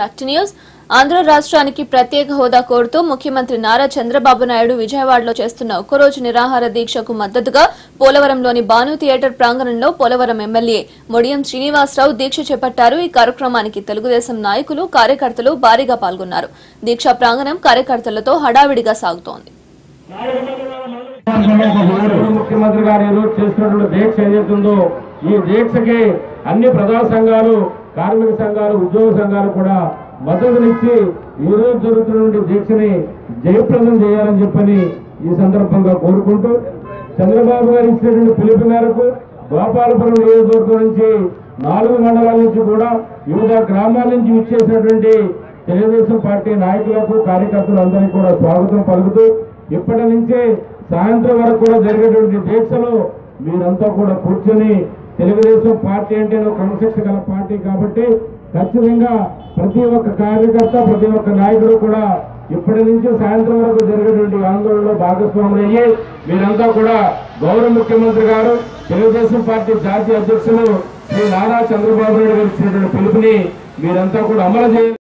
back to news Andhra రాష్ట్రానికి ప్రత్యేక హోదా కోరుతూ ముఖ్యమంత్రి నారా చంద్రబాబు నాయుడు విజయవాడలో చేస్తున్న ఒక్కరోజు నిరాహార దీక్షకు మద్దతుగా పోలవరంలోని భాను థియేటర్ ప్రాంగణంలో పోలవరం ఎమ్మెల్యే మొడియం శ్రీనివాసరావు దీక్ష చేపట్టారు ఈ కార్యక్రమానికి తెలుగుదేశం నాయకులు కార్యకర్తలు భారీగా పాల్గొన్నారు దీక్షా ప్రాంగణం కార్యకర్తలతో హడావిడిగా సాగుతోంది గౌరవ ముఖ్యమంత్రి గారు ఈరోజు చేస్తున్నటువంటి దీక్ష ఏదైతుందో ఈ దీక్షకి అన్ని ప్రజా సంఘాలు కార్మిక సంఘాలు ఉద్యోగ సంఘాలు కూడా మద్దతునిచ్చి ఈ రోజు జరుగుతున్నటువంటి దీక్షని జయప్రదం చేయాలని చెప్పని ఈ సందర్భంగా కోరుకుంటూ చంద్రబాబు గారు ఇచ్చినటువంటి పిలుపు మేరకు గోపాలపురం నియోజకవర్గం నుంచి నాలుగు మండలాల నుంచి కూడా వివిధ గ్రామాల నుంచి విచ్చేసినటువంటి తెలుగుదేశం పార్టీ నాయకులకు కార్యకర్తలు అందరికీ కూడా స్వాగతం పలుకుతూ ఇప్పటి నుంచే సాయంత్రం వరకు కూడా జరిగేటువంటి దీక్షలో మీరంతా కూడా కూర్చొని తెలుగుదేశం పార్టీ అంటే ఒక క్రమశిక్షణ గల పార్టీ కాబట్టి ఖచ్చితంగా ప్రతి ఒక్క కార్యకర్త ప్రతి ఒక్క నాయకుడు కూడా ఇప్పటి నుంచి సాయంత్రం వరకు జరిగేటువంటి ఆందోళనలో భాగస్వాములు అయ్యి మీరంతా కూడా గౌరవ ముఖ్యమంత్రి గారు తెలుగుదేశం పార్టీ జాతీయ అధ్యక్షులు శ్రీ నారా చంద్రబాబు నాయుడు గారు ఇచ్చినటువంటి పిలుపుని మీరంతా కూడా అమలు చేయాలి